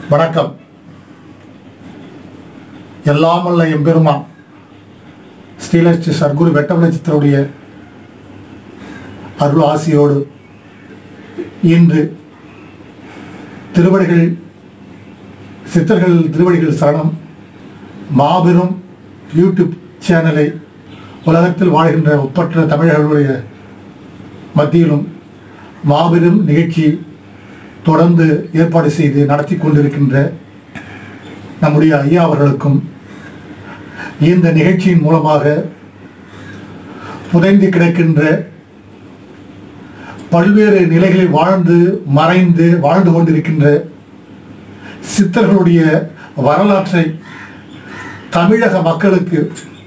வணக்கம் எல்லாமல்ல எம்பெருமான் ஸ்ரீலஸ்ரீ சர்க்குரு வெட்டமலை சித்தருடைய அருள் ஆசியோடு இன்று திருவடிகள் சித்தர்கள் திருவடிகள் சரணம் மாபெரும் யூடியூப் சேனலை உலகத்தில் வாழ்கின்ற ஒப்பற்ற தமிழர்களுடைய மத்தியிலும் மாபெரும் நிகழ்ச்சி தொடர்ந்து ஏற்பாடு செய்து நடத்தி கொண்டிருக்கின்ற நம்முடைய ஐயா அவர்களுக்கும் இந்த நிகழ்ச்சியின் மூலமாக புதைந்து கிடக்கின்ற பல்வேறு நிலைகளில் வாழ்ந்து மறைந்து வாழ்ந்து கொண்டிருக்கின்ற சித்தர்களுடைய வரலாற்றை தமிழக மக்களுக்கு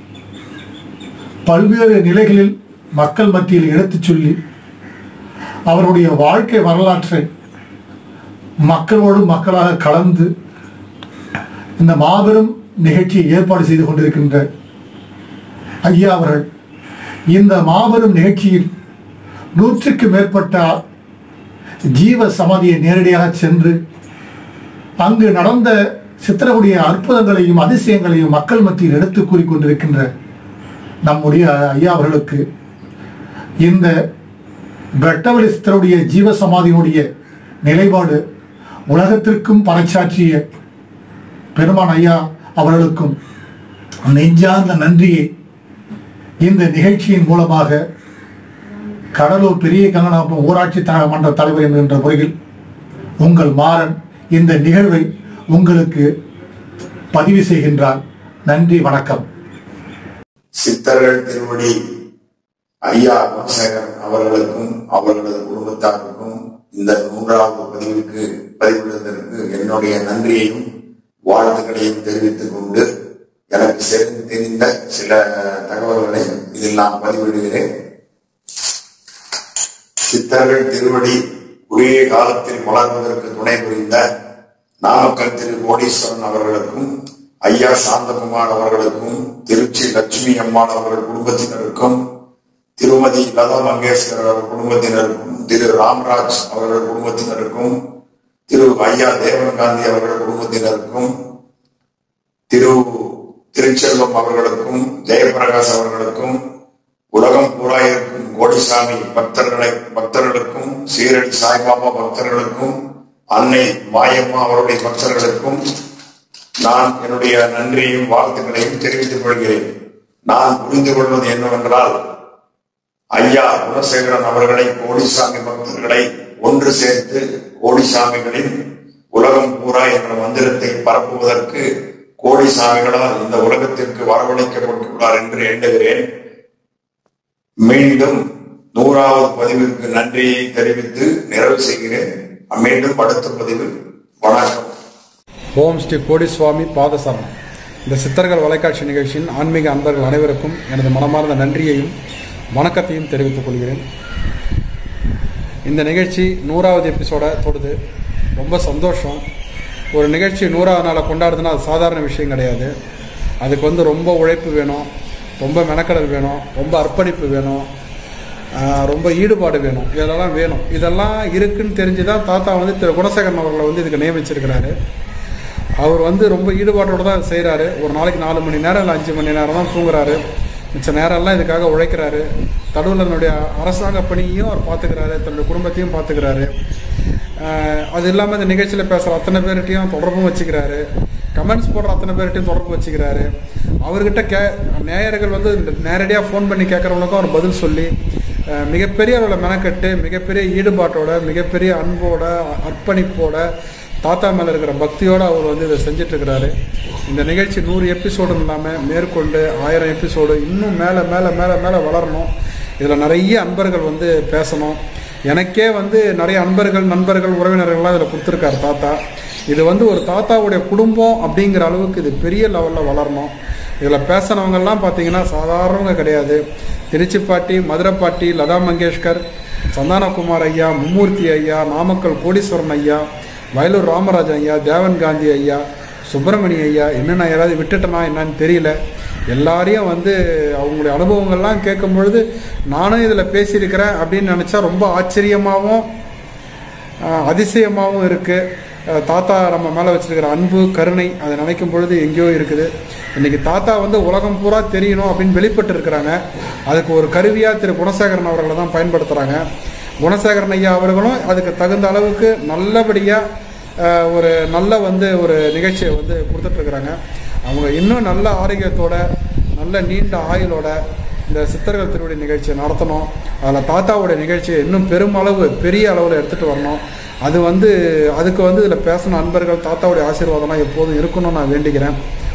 பல்வேறு நிலைகளில் மக்கள் மத்தியில் எடுத்துச் சொல்லி அவருடைய வாழ்க்கை வரலாற்றை மக்களோடு மக்களாக கலந்து இந்த மாபெரும் நிகழ்ச்சியை ஏற்பாடு செய்து கொண்டிருக்கின்ற ஐயா அவர்கள் இந்த மாபெரும் நிகழ்ச்சியில் நூற்றுக்கு மேற்பட்ட ஜீவ சமாதியை நேரடியாக சென்று அங்கு நடந்த சித்திரகுடைய அற்புதங்களையும் அதிசயங்களையும் மக்கள் மத்தியில் எடுத்து கூறிக்கொண்டிருக்கின்ற நம்முடைய ஐயா அவர்களுக்கு இந்த வெட்டவெளி சித்தருடைய ஜீவ சமாதியினுடைய நிலைப்பாடு உலகத்திற்கும் பறைச்சாற்றிய பெருமான் ஐயா அவர்களுக்கும் நெஞ்சார்ந்த நன்றியை இந்த நிகழ்ச்சியின் மூலமாக கடலூர் பெரிய கங்கனாபுரம் ஊராட்சி த- மன்ற தலைவர் என்கின்ற முறையில் உங்கள் மாறன் இந்த நிகழ்வை உங்களுக்கு பதிவு செய்கின்றார் நன்றி வணக்கம் சித்தர்கள் திருவடி ஐயா குணசேகரன் அவர்களுக்கும் அவர்களது குடும்பத்தாருக்கும் இந்த மூன்றாவது பதிவுக்கு பதிவிடுவதற்கு என்னுடைய நன்றியையும் வாழ்த்துக்களையும் தெரிவித்துக் கொண்டு எனக்கு சேர்ந்து தெரிந்த சில தகவல்களை இதில் நான் பதிவிடுகிறேன் சித்தர்கள் திருவடி குறுகிய காலத்தில் வளர்வதற்கு துணை புரிந்த நாமக்கல் திரு கோடீஸ்வரன் அவர்களுக்கும் ஐயா சாந்தகுமார் அவர்களுக்கும் திருச்சி லட்சுமி அம்மாள் அவர்கள் குடும்பத்தினருக்கும் திருமதி லதா மங்கேஷ்கர் அவர்கள் குடும்பத்தினருக்கும் திரு ராம்ராஜ் அவர்கள் குடும்பத்தினருக்கும் திரு ஐயா தேவன் காந்தி அவர்கள் குடும்பத்தினருக்கும் திரு திருச்செல்வம் அவர்களுக்கும் ஜெயபிரகாஷ் அவர்களுக்கும் உலகம் பூரா இருக்கும் கோடிசாமி பக்தர்களை பக்தர்களுக்கும் சீரடி சாய்பாபா பக்தர்களுக்கும் அன்னை மாயம்மா அவருடைய பக்தர்களுக்கும் நான் என்னுடைய நன்றியையும் வாழ்த்துக்களையும் தெரிவித்துக் கொள்கிறேன் நான் புரிந்து கொள்வது என்னவென்றால் ஐயா குணசேகரன் அவர்களை கோடிசாமி பக்தர்களை ஒன்று சேர்த்து கோடிசாமிகளின் உலகம் பூரா என்ற மந்திரத்தை பரப்புவதற்கு கோடிசாமிகளால் இந்த உலகத்திற்கு வரவழைக்கப்பட்டுள்ளார் என்று எண்ணுகிறேன் மீண்டும் நூறாவது பதிவிற்கு நன்றியை தெரிவித்து நிறைவு செய்கிறேன் மீண்டும் அடுத்த பதிவில் வணக்கம் ஓம் ஸ்ரீ கோடிசுவாமி பாதசரணம் இந்த சித்தர்கள் வலைக்காட்சி நிகழ்ச்சியின் ஆன்மீக அன்பர்கள் அனைவருக்கும் எனது மனமார்ந்த நன்றியையும் வணக்கத்தையும் தெரிவித்துக் கொள்கிறேன் இந்த நிகழ்ச்சி நூறாவது எபிசோட தொடுது ரொம்ப சந்தோஷம் ஒரு நிகழ்ச்சி நூறாவது நாளை கொண்டாடுதுன்னா அது சாதாரண விஷயம் கிடையாது அதுக்கு வந்து ரொம்ப உழைப்பு வேணும் ரொம்ப மெனக்கடல் வேணும் ரொம்ப அர்ப்பணிப்பு வேணும் ஆஹ் ரொம்ப ஈடுபாடு வேணும் இதெல்லாம் வேணும் இதெல்லாம் இருக்குன்னு தெரிஞ்சு தான் தாத்தா வந்து திரு குணசேகரன் அவர்களை வந்து இதுக்கு நியமிச்சிருக்கிறாரு அவர் வந்து ரொம்ப ஈடுபாட்டோட தான் செய்கிறாரு ஒரு நாளைக்கு நாலு மணி நேரம் இல்லை அஞ்சு மணி நேரம் தான் தூங்குறாரு மிச்ச நேரம்லாம் இதுக்காக உழைக்கிறாரு தடுவலனுடைய அரசாங்க பணியையும் அவர் பார்த்துக்கிறாரு தன்னுடைய குடும்பத்தையும் பார்த்துக்கிறாரு ஆஹ் அது இல்லாமல் இந்த நிகழ்ச்சியில் பேசுகிற அத்தனை பேர்கிட்டையும் தொடர்பும் வச்சுக்கிறாரு கமெண்ட்ஸ் போடுற அத்தனை பேர்கிட்டையும் தொடர்பு வச்சுக்கிறாரு அவர்கிட்ட கே நேயர்கள் வந்து நேரடியாக ஃபோன் பண்ணி கேட்குறவங்களுக்கும் அவர் பதில் சொல்லி அஹ் மிகப்பெரிய அளவில் மெனக்கட்டு மிகப்பெரிய ஈடுபாட்டோட மிகப்பெரிய அன்போட அர்ப்பணிப்போட தாத்தா மேலே இருக்கிற பக்தியோடு அவர் வந்து இதை செஞ்சுட்டு இருக்கிறாரு இந்த நிகழ்ச்சி நூறு எபிசோடு இல்லாமல் மேற்கொண்டு ஆயிரம் எபிசோடு இன்னும் மேலே மேலே மேலே மேலே வளரணும் இதில் நிறைய அன்பர்கள் வந்து பேசணும் எனக்கே வந்து நிறைய அன்பர்கள் நண்பர்கள் உறவினர்கள்லாம் இதில் கொடுத்துருக்காரு தாத்தா இது வந்து ஒரு தாத்தாவுடைய குடும்பம் அப்படிங்கிற அளவுக்கு இது பெரிய லெவலில் வளரணும் இதில் பேசினவங்கெல்லாம் பார்த்தீங்கன்னா சாதாரணவங்க கிடையாது திருச்சிப்பாட்டி மதுரைப்பாட்டி லதா மங்கேஷ்கர் சந்தானகுமார் ஐயா மும்மூர்த்தி ஐயா நாமக்கல் கோடீஸ்வரன் ஐயா வயலூர் ராமராஜன் ஐயா தேவன் காந்தி ஐயா சுப்பிரமணிய ஐயா என்ன நான் யாராவது விட்டுட்டேனா என்னன்னு தெரியல எல்லாரையும் வந்து அவங்களுடைய அனுபவங்கள்லாம் கேட்கும் பொழுது நானும் இதில் பேசியிருக்கிறேன் அப்படின்னு நினச்சா ரொம்ப ஆச்சரியமாகவும் ஆஹ் அதிசயமாகவும் இருக்குது அஹ், தாத்தா நம்ம மேலே வச்சிருக்கிற அன்பு கருணை அதை நினைக்கும் பொழுது எங்கேயோ இருக்குது இன்னைக்கு தாத்தா வந்து உலகம் பூரா தெரியணும் அப்படின்னு வெளிப்பட்டு இருக்கிறாங்க அதுக்கு ஒரு கருவியாக திரு குணசேகரன் அவர்களை தான் பயன்படுத்துகிறாங்க குணசேகரன் ஐயா அவர்களும் அதுக்கு தகுந்த அளவுக்கு நல்லபடியாக அஹ் ஒரு நல்ல வந்து ஒரு நிகழ்ச்சியை வந்து கொடுத்துட்ருக்குறாங்க அவங்க இன்னும் நல்ல ஆரோக்கியத்தோட நல்ல நீண்ட ஆயுளோட இந்த சித்தர்கள் திருவடி நிகழ்ச்சியை நடத்தணும் அதில் தாத்தாவோட நிகழ்ச்சியை இன்னும் பெருமளவு பெரிய அளவில் எடுத்துகிட்டு வரணும் அது வந்து அதுக்கு வந்து இதில் பேசின நண்பர்கள் தாத்தாவுடைய ஆசீர்வாதம்லாம் எப்போதும் இருக்கணும்னு நான் வேண்டிக்கிறேன்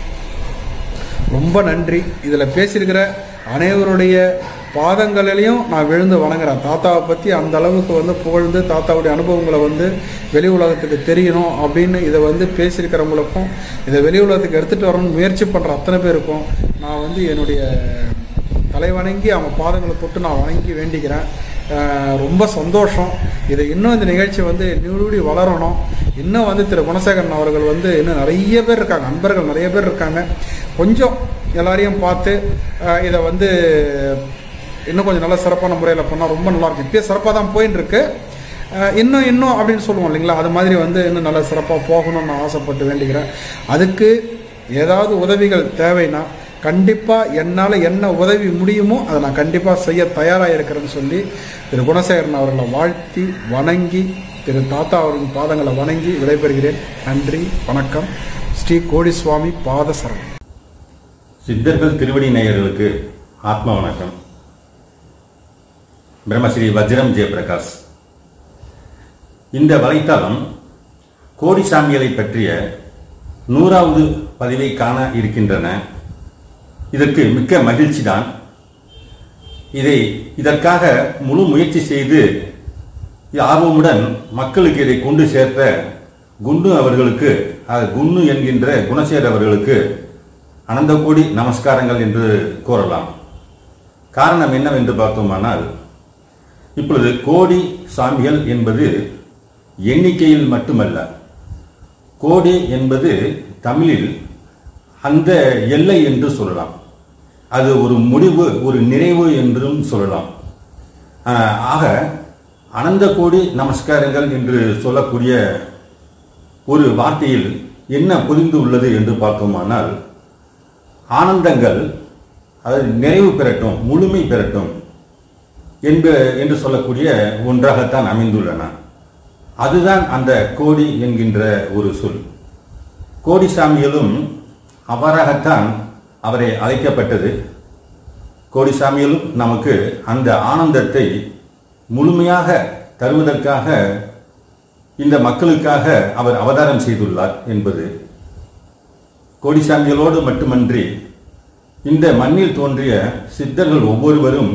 ரொம்ப நன்றி இதில் பேசியிருக்கிற அனைவருடைய பாதங்களிலையும் நான் விழுந்து வணங்குறேன் தாத்தாவை பற்றி அந்த அளவுக்கு வந்து புகழ்ந்து தாத்தாவுடைய அனுபவங்களை வந்து வெளி உலகத்துக்கு தெரியணும் அப்படின்னு இதை வந்து பேசியிருக்கிறவங்களுக்கும் இதை வெளி உலகத்துக்கு எடுத்துகிட்டு வரணும்னு முயற்சி பண்ணுற அத்தனை பேருக்கும் நான் வந்து என்னுடைய தலை வணங்கி அவங்க பாதங்களை தொட்டு நான் வணங்கி வேண்டிக்கிறேன் அஹ் ரொம்ப சந்தோஷம் இதை இன்னும் இந்த நிகழ்ச்சி வந்து நீடூடி வளரணும் இன்னும் வந்து திரு குணசேகரன் அவர்கள் வந்து இன்னும் நிறைய பேர் இருக்காங்க நண்பர்கள் நிறைய பேர் இருக்காங்க கொஞ்சம் எல்லாரையும் பார்த்து அஹ் இதை வந்து இன்னும் கொஞ்சம் நல்ல சிறப்பான முறையில் பண்ணால் ரொம்ப நல்லாயிருக்கும் இப்பயே சிறப்பாக தான் போயின்னு இருக்கு அஹ் இன்னும் இன்னும் அப்படின்னு சொல்லுவோம் இல்லைங்களா அது மாதிரி வந்து இன்னும் நல்ல சிறப்பாக போகணும்னு நான் ஆசைப்பட்டு வேண்டிக்கிறேன் அதுக்கு ஏதாவது உதவிகள் தேவைன்னா கண்டிப்பாக என்னால் என்ன உதவி முடியுமோ அதை நான் கண்டிப்பாக செய்ய தயாராக இருக்கிறேன்னு சொல்லி திரு குணசேகரன் அவர்களை வாழ்த்தி வணங்கி திரு தாத்தா அவர்களின் பாதங்களை வணங்கி விடைபெறுகிறேன் நன்றி வணக்கம் ஸ்ரீ கோடிசுவாமி பாதசரணம் சித்தர்கள் திருவடி நேயர்களுக்கு ஆத்ம வணக்கம் பிரம்மஸ்ரீ வஜ்ரம் ஜெயபிரகாஷ் இந்த வலைத்தளம் கோடிசாமிகளை பற்றிய நூறாவது பதிவை காண இருக்கின்றன இதற்கு மிக்க மகிழ்ச்சிதான் இதை இதற்காக முழு முயற்சி செய்து ஆர்வமுடன் மக்களுக்கு இதை கொண்டு சேர்த்த குண்டு அவர்களுக்கு அது குண்டு என்கின்ற குணசேகர் அவர்களுக்கு அனந்த கோடி நமஸ்காரங்கள் என்று கூறலாம் காரணம் என்னவென்று பார்த்தோமானால் இப்பொழுது கோடி சாமிகள் என்பது எண்ணிக்கையில் மட்டுமல்ல கோடி என்பது தமிழில் அந்த எல்லை என்று சொல்லலாம் அது ஒரு முடிவு ஒரு நிறைவு என்றும் சொல்லலாம் ஆஹ், ஆக அனந்த கோடி நமஸ்காரங்கள் என்று சொல்லக்கூடிய ஒரு வார்த்தையில் என்ன புரிந்து உள்ளது என்று பார்த்தோமானால் ஆனந்தங்கள் அதாவது நிறைவு பெறட்டும் முழுமை பெறட்டும் என்ப என்று சொல்லக்கூடிய ஒன்றாகத்தான் அமைந்துள்ளன அதுதான் அந்த கோடி என்கின்ற ஒரு சொல் கோடிசாமிகளும் அவராகத்தான் அவரை அழைக்கப்பட்டது கோடிசாமிகளும் நமக்கு அந்த ஆனந்தத்தை முழுமையாக தருவதற்காக இந்த மக்களுக்காக அவர் அவதாரம் செய்துள்ளார் என்பது கோடிசாமிகளோடு மட்டுமன்றி இந்த மண்ணில் தோன்றிய சித்தர்கள் ஒவ்வொருவரும்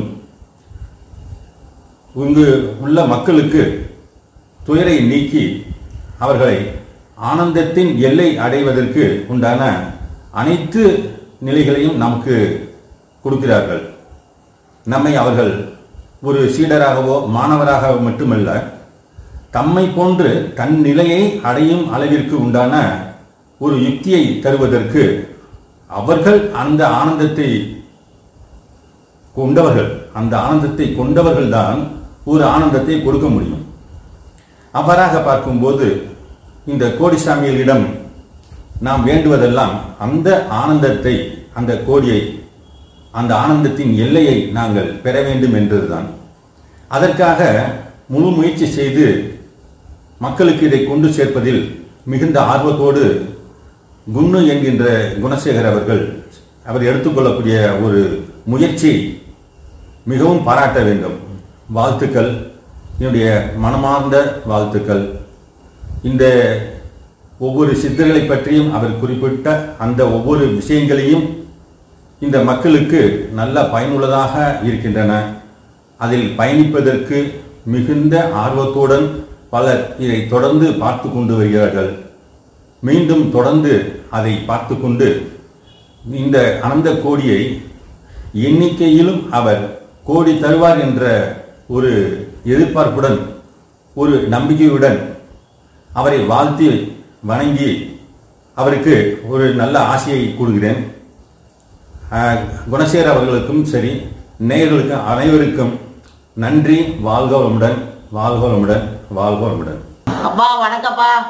இங்கு உள்ள மக்களுக்கு துயரை நீக்கி அவர்களை ஆனந்தத்தின் எல்லை அடைவதற்கு உண்டான அனைத்து நிலைகளையும் நமக்கு கொடுக்கிறார்கள் நம்மை அவர்கள் ஒரு சீடராகவோ மாணவராக மட்டுமல்ல தம்மை போன்று தன் நிலையை அடையும் அளவிற்கு உண்டான ஒரு யுக்தியை தருவதற்கு அவர்கள் அந்த ஆனந்தத்தை கொண்டவர்கள் அந்த ஆனந்தத்தை கொண்டவர்கள் தான் ஒரு ஆனந்தத்தை கொடுக்க முடியும் அவ்வாறாக பார்க்கும்போது இந்த கோடிசாமிகளிடம் நாம் வேண்டுவதெல்லாம் அந்த ஆனந்தத்தை அந்த கோடியை அந்த ஆனந்தத்தின் எல்லையை நாங்கள் பெற வேண்டும் என்பதுதான் அதற்காக முழு முயற்சி செய்து மக்களுக்கு இதை கொண்டு சேர்ப்பதில் மிகுந்த ஆர்வத்தோடு குன்னு என்கின்ற குணசேகர் அவர்கள் அவர் எடுத்துக்கொள்ளக்கூடிய ஒரு முயற்சி மிகவும் பாராட்ட வேண்டும் வாழ்த்துக்கள் என்னுடைய மனமார்ந்த வாழ்த்துக்கள் இந்த ஒவ்வொரு சித்தர்களை பற்றியும் அவர் குறிப்பிட்ட அந்த ஒவ்வொரு விஷயங்களையும் இந்த மக்களுக்கு நல்ல பயனுள்ளதாக இருக்கின்றன அதில் பயணிப்பதற்கு மிகுந்த ஆர்வத்துடன் பலர் இதை தொடர்ந்து பார்த்து கொண்டு வருகிறார்கள் மீண்டும் தொடர்ந்து அதை பார்த்து கொண்டு இந்த அனந்த கோடியை எண்ணிக்கையிலும் அவர் கோடி தருவார் என்ற ஒரு எதிர்பார்ப்புடன் ஒரு நம்பிக்கையுடன் அவரை வாழ்த்தி வணங்கி அவருக்கு ஒரு நல்ல ஆசையை கூறுகிறேன் ஆஹ், குணசேகர் அவர்களுக்கும் சரி நேயர்களுக்கும் அனைவருக்கும் நன்றி வாழ்க வளமுடன் வாழ்க வளமுடன் வாழ்க வளமுடன் அப்பா வணக்கம்ப்பா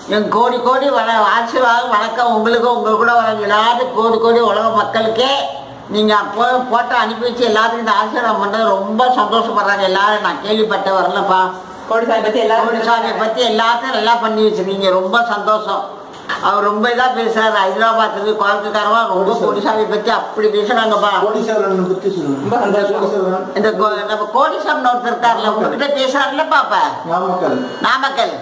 என் கோடி கோடி வண ஆசீர்வாதம் வணக்கம் உங்களுக்கும் உங்க கூட வர எல்லாரும் கோடி கோடி உலக மக்களுக்கே நீங்க போ போட்டோ அனுப்பி வச்சு எல்லாத்துக்கும் இந்த ஆசீர்வாதம் பண்ணது ரொம்ப சந்தோஷப்படுறாங்க எல்லாரும் நான் கேள்விப்பட்ட வரலப்பா கோடிசாமி பத்தி எல்லாரும் கோடிசாமியை பத்தி எல்லாத்தையும் நல்லா பண்ணி வச்சிருக்கீங்க ரொம்ப சந்தோஷம் அவர் ரொம்ப இதா பேசுறாரு ஹைதராபாத்துக்கு கோயம்புத்தூர்காரமா ரொம்ப கோடிசாமி பத்தி அப்படி பேசுறாங்கப்பா கோடீஸ்வரன் பத்தி சொல்லுங்க ரொம்ப சந்தோஷம் கோடீஸ்வரன் இந்த கோ- நம்ம கோடிசாமி ஒருத்தர் இருக்காருல்ல உங்ககிட்ட பேசுறாருல்லப்பா அப்ப நாமக்கல் நாமக்கல்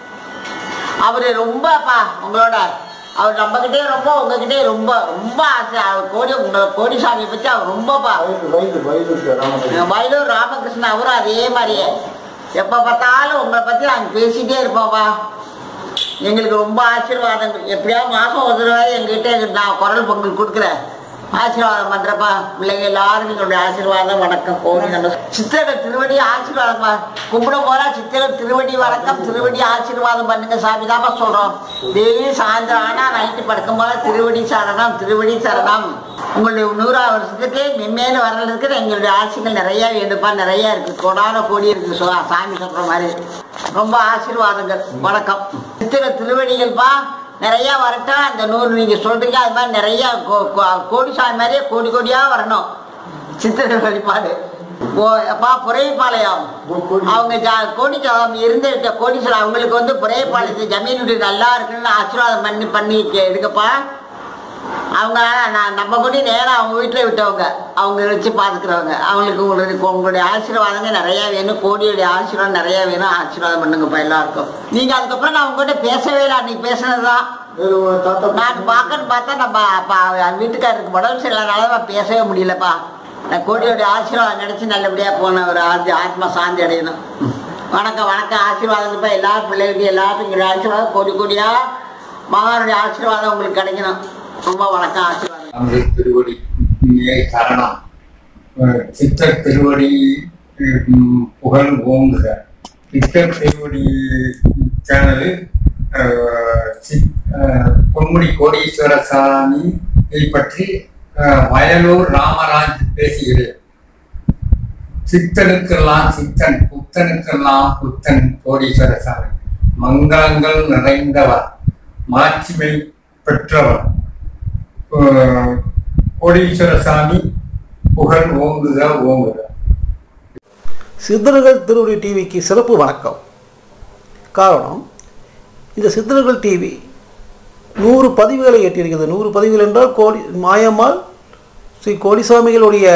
அவரு ரொம்பப்பா உங்களோட அவர் நம்மகிட்டே ரொம்ப உங்ககிட்டே ரொம்ப ரொம்ப ஆசை அவர் கோடி உங்க கோடிசாமியை பத்தி அவர் ரொம்பப்பா வயது வயது வயது ராமக்கல் வயலூர் ராமகிருஷ்ணன் அவரும் அதே மாதிரியே எப்ப பார்த்தாலும் உங்களை பத்தி நாங்க பேசிட்டே இருப்போம்ப்பா எங்களுக்கு ரொம்ப ஆசீர்வாதம் எப்படியாவது மாசம் ஒரு தடவை எங்ககிட்ட நான் குரல் பொங்கல் கொடுக்குறேன் ஆசீர்வாதம் பண்றப்பா பிள்ளைங்க எல்லாரும் எங்களுடைய ஆசீர்வாதம் வணக்கம் கோடி நன்றி. சித்தர்கள் திருவடி ஆசீர்வாதம்ப்பா கும்பிடும் போல சித்தர்கள் திருவடி வணக்கம் திருவடி ஆசீர்வாதம் பண்ணுங்க சாமி தாப்பா சொல்றோம் டெய்லி சாயந்தரம் ஆனா நைட்டு படுக்கும் போல திருவடி சரணம் திருவடி சரணம் உங்களுடைய நூறாவது வருஷத்துக்கு மென்மேலும் வர்றதுக்கு எங்களுடைய ஆசைகள் நிறைய வேண்டுப்பா நிறைய இருக்கு கொடான கோடி இருக்கு சு- சாமி சொல்ற மாதிரி ரொம்ப ஆசீர்வாதங்கள் வணக்கம் சித்திர திருவடிகள்ப்பா நிறைய வரட்டும் அந்த நூறு நீங்க சொல்றீங்க அது மாதிரி நிறைய கோ- கோ- கோடி சாமி மாதிரியே கோடி கோடியா வரணும் சித்திர வழிபாடு ஓ அப்பா புறையப்பாளையம் அவங்க ஜா- கோடிச்சாமி இருந்த கோடீஸ்வரர் அவங்களுக்கு வந்து புறையப்பாளையத்து ஜமீன் வீடு நல்லா இருக்குன்னு ஆசீர்வாதம் பண்ணி பண்ணி கே- எடுக்கப்பா அவங்க நான் நம்ம கூட நேரம் அவங்க வீட்டில் விட்டவங்க அவங்க வச்சு பார்த்துக்கிறவங்க அவங்களுக்கு உங்களுடைய உங்களுடைய ஆசீர்வாதங்க நிறைய வேணும் கோடியுடைய ஆசீர்வாதம் நிறைய வேணும் ஆசீர்வாதம் பண்ணுங்கப்பா எல்லாருக்கும் நீங்க அதுக்கப்புறம் நான் உங்ககிட்ட பேசவே இல்லை அன்னைக்கு பேசுனதுதான் வேறு உங்க தாத்தா நான் பார்க்கன்னு பார்த்தா நம்ம அப்பா என் வீட்டுக்காரருக்கு உடம்பு சரியில்லாதனால நான் பேசவே முடியலப்பா நான் கோடியோடைய ஆசீர்வாதம் நினைச்சு நல்லபடியா போன ஒரு ஆதி ஆத்மா சாந்தி அடையணும் வணக்கம் வணக்கம் ஆசீர்வாதங்கப்பா எல்லா பிள்ளைகளுக்கும் எல்லாத்துக்கும் எங்களுடைய ஆசீர்வாதம் கோடி கோடியா மகானுடைய ஆசீர்வாதம் உங்களுக்கு கிடைக்கணும் ரொம்ப வணக்கம் ஆசீர்வாதம் நமது திருவடி இங்கே சரணம் அஹ் சித்தர் திருவடி உம், புகழ் ஓங்குக சித்தர் திருவடி சேனலு அஹ், சி- அஹ், பொன்முடி கோடீஸ்வர சாமி பற்றி அஹ், வயலூர் ராமராஜ் பேசுகிறேன் சித்தனுக்கெல்லாம் சித்தன் புத்தனுக்கெல்லாம் புத்தன் கோடீஸ்வர சாமி மங்களங்கள் நிறைந்தவர் மாட்சிமை பெற்றவர் அஹ் கோடீஸ்வர சாமி புகழ் ஓங்குக ஓங்குக சித்தர்கள் திருவடி டிவிக்கு சிறப்பு வணக்கம் காரணம் இந்த சித்தர்கள் டிவி நூறு பதிவுகளை எட்டியிருக்கிறது நூறு பதிவுகள் என்றால் கோடி மாயம்மாள் ஸ்ரீ கோடிசாமிகளுடைய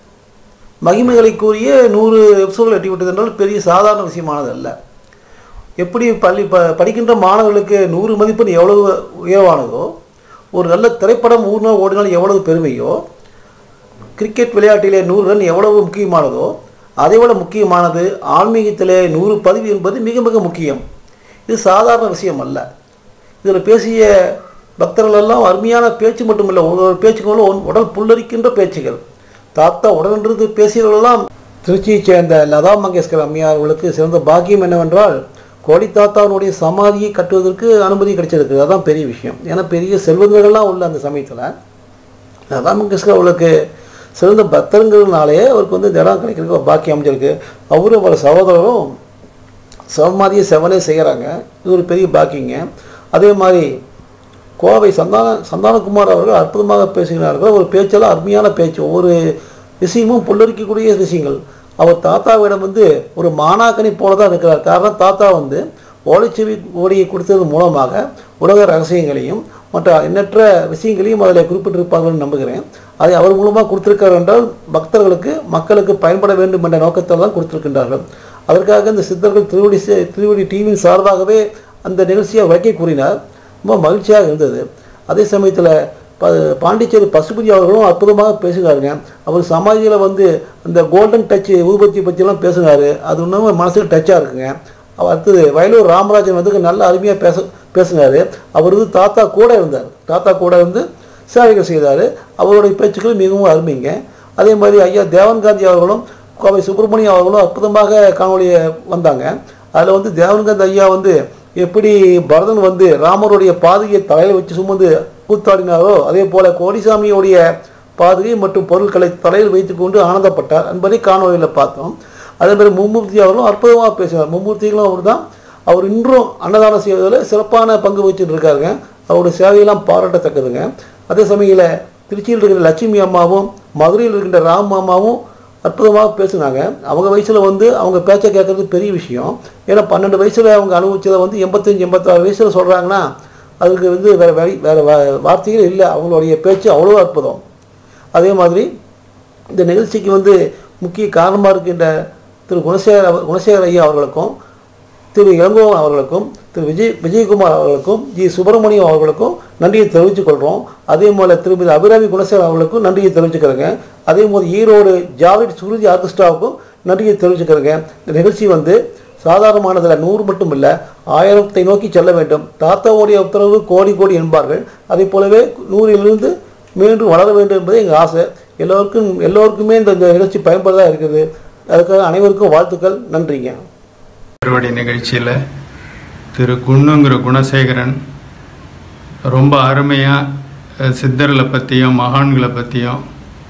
மகிமைகளை கூறிய நூறு எபிசோடுகள் எட்டிவிட்டது என்றால் பெரிய சாதாரண விஷயமானது அல்ல எப்படி பள்ளி ப படிக்கின்ற மாணவர்களுக்கு நூறு மதிப்பெண் எவ்வளவு உயர்வானதோ ஒரு நல்ல திரைப்படம் ஊர் நாள் ஓடினால் எவ்வளவு பெருமையோ கிரிக்கெட் விளையாட்டிலே நூறு ரன் எவ்வளவு முக்கியமானதோ அதைவிட முக்கியமானது ஆன்மீகத்திலே நூறு பதிவு என்பது மிக மிக முக்கியம் இது சாதாரண விஷயம் அல்ல இதில் பேசிய பக்தர்கள் எல்லாம் அருமையான பேச்சு மட்டுமில்லை ஒரு ஒரு பேச்சுகளும் ஒன்- உடல் புல்லரிக்கின்ற பேச்சுகள் தாத்தா உடனிருந்து பேசியவர்களெல்லாம் திருச்சியைச் சேர்ந்த லதா மங்கேஷ்கர் அம்மையார் அவர்களுக்கு சிறந்த பாக்கியம் என்னவென்றால் கோடி தாத்தாவுடைய சமாதியை கட்டுவதற்கு அனுமதி கிடைச்சிருக்கு அதான் பெரிய விஷயம் ஏன்னா பெரிய செல்வந்தர்கள்லாம் உள்ள அந்த சமயத்தில் லதா மங்கேஷ்கர் அவர்களுக்கு சிறந்த பக்தருங்கிறதுனாலே அவருக்கு வந்து இந்த இடம் கிடைக்கிறதுக்கு ஒரு பாக்கியம் அமைஞ்சிருக்கு அவரும் அவர் சகோதரரும் சமாதியை செவனே செய்கிறாங்க இது ஒரு பெரிய பாக்கியங்க அதே மாதிரி கோவை சந்தான சந்தானகுமார் அவர்கள் அற்புதமாக பேசுகிறார்கள் ஒரு பேச்செல்லாம் அருமையான பேச்சு ஒவ்வொரு விஷயமும் புல்லரிக்கக்கூடிய விஷயங்கள் அவர் தாத்தாவிடம் வந்து ஒரு மாணாக்கனை போல தான் இருக்கிறார் காரணம் தாத்தா வந்து ஓலைச்சுவி ஓடியை கொடுத்தது மூலமாக உலக ரகசியங்களையும் மற்ற எண்ணற்ற விஷயங்களையும் அதில் குறிப்பிட்டிருப்பார்கள்னு நம்புகிறேன் அதை அவர் மூலமாக கொடுத்திருக்கார் என்றால் பக்தர்களுக்கு மக்களுக்கு பயன்பட வேண்டும் என்ற நோக்கத்தில் தான் கொடுத்திருக்கின்றார்கள் அதற்காக இந்த சித்தர்கள் திருவடி சே- திருவடி டிவியின் சார்பாகவே அந்த நிகழ்ச்சியை வைக்க கூறினார் ரொம்ப மகிழ்ச்சியாக இருந்தது அதே சமயத்தில் ப பாண்டிச்சேரி பசுபதி அவர்களும் அற்புதமாக பேசுகிறாருங்க அவர் சமாதியில் வந்து அந்த கோல்டன் டச் ஊதுபத்தி பற்றிலாம் பேசுனார் அது இன்னும் மனசுக்கு டச்சாக இருக்குங்க அவர் அடுத்தது வயலூர் ராமராஜன் வந்து நல்ல அருமையாக பேச பேசினார் அவர் வந்து தாத்தா கூட இருந்தார் தாத்தா கூட இருந்து சேவைகள் செய்தார் அவருடைய பேச்சுக்கள் மிகவும் அருமைங்க அதே மாதிரி ஐயா தேவன்காந்தி அவர்களும் கோவை சுப்பிரமணியம் அவர்களும் அற்புதமாக காணொலியை வந்தாங்க அதில் வந்து தேவன்காந்தி ஐயா வந்து எப்படி பரதன் வந்து ராமருடைய பாதையை தலையில் வச்சு சுமந்து கூத்தாடினாரோ அதே போல கோடிசாமியுடைய பாதுகை மற்றும் பொருட்களை தலையில் வைத்துக்கொண்டு ஆனந்தப்பட்டார் என்பதை காணொலியில் பார்த்தோம் அதே மாதிரி மும்மூர்த்தி அவர்களும் அற்புதமாக பேசினார் மும்மூர்த்திகளும் அவர் தான் அவர் இன்றும் அன்னதானம் செய்வதில் சிறப்பான பங்கு வகிச்சுட்டு இருக்காருங்க அவருடைய சேவையெல்லாம் பாராட்டத்தக்கதுங்க அதே சமயத்தில் திருச்சியில் இருக்கிற லட்சுமி அம்மாவும் மதுரையில் இருக்கின்ற ராம் மாமாவும் அற்புதமாக பேசுனாங்க அவங்க வயசில் வந்து அவங்க பேச்சை கேட்கறது பெரிய விஷயம் ஏன்னா பன்னெண்டு வயசில் அவங்க அனுபவிச்சதை வந்து எண்பத்தஞ்சு எண்பத்தாறு வயசில் சொல்கிறாங்கன்னா அதுக்கு வந்து வேறு வழி வேறு வார்த்தைகள் இல்லை அவங்களுடைய பேச்சு அவ்வளோ அற்புதம் அதே மாதிரி இந்த நிகழ்ச்சிக்கு வந்து முக்கிய காரணமாக இருக்கின்ற திரு குணசேகர குணசேகர ஐயா அவர்களுக்கும் திரு இளங்கோவன் அவர்களுக்கும் திரு விஜய் விஜயகுமார் அவர்களுக்கும் ஜி சுப்பிரமணியம் அவர்களுக்கும் நன்றியை தெரிவித்துக் கொள்கிறோம் அதே போல் திருமதி அபிராமி குணசேகர் அவர்களுக்கும் நன்றியை தெரிவிச்சுக்கிறேங்க அதே போல் ஈரோடு ஜாவிட் சுருதி ஆர்கெஸ்ட்ராவுக்கும் நன்றியை தெரிவிச்சுக்கிறேங்க இந்த நிகழ்ச்சி வந்து சாதாரணமானதில் நூறு மட்டும் இல்லை ஆயிரத்தை நோக்கி செல்ல வேண்டும் தாத்தாவுடைய உத்தரவு கோடி கோடி என்பார்கள் அதே போலவே நூறிலிருந்து மீண்டும் வளர வேண்டும் என்பது எங்கள் ஆசை எல்லோருக்கும் எல்லோருக்குமே இந்த இந்த நிகழ்ச்சி பயன்படுறதா இருக்குது அதுக்காக அனைவருக்கும் வாழ்த்துக்கள் நன்றிங்க அறுவடை நிகழ்ச்சியில் திரு குன்னுங்கிற குணசேகரன் ரொம்ப அருமையாக சித்தர்களை பற்றியும் மகான்களை பற்றியும்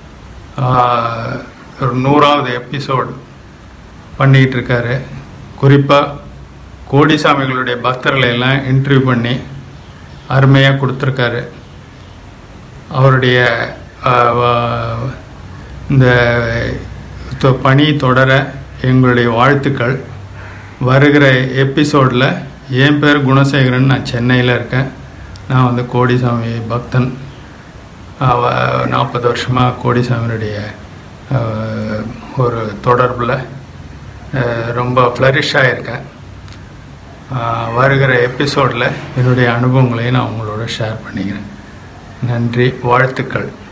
ஒரு நூறாவது எபிசோடு பண்ணிக்கிட்டு இருக்காரு குறிப்பாக கோடிசாமிகளுடைய பக்தர்களை எல்லாம் இன்டர்வியூ பண்ணி அருமையாக கொடுத்துருக்காரு அவருடைய ஆஹ், வ- இந்த தொ- பணி தொடர எங்களுடைய வாழ்த்துக்கள் வருகிற எபிசோடில் என் பேர் குணசேகரன் நான் சென்னையில் இருக்கேன் நான் வந்து கோடிசாமி பக்தன் நாற்பது வருஷமாக கோடிசாமியுடைய ஆஹ், ஒரு தொடர்பில் ஆஹ், ரொம்ப ஃப்ளரிஷாக இருக்கேன் ஆஹ், வருகிற எபிசோடில் என்னுடைய அனுபவங்களையும் நான் உங்களோட ஷேர் பண்ணிக்கிறேன் நன்றி வாழ்த்துக்கள்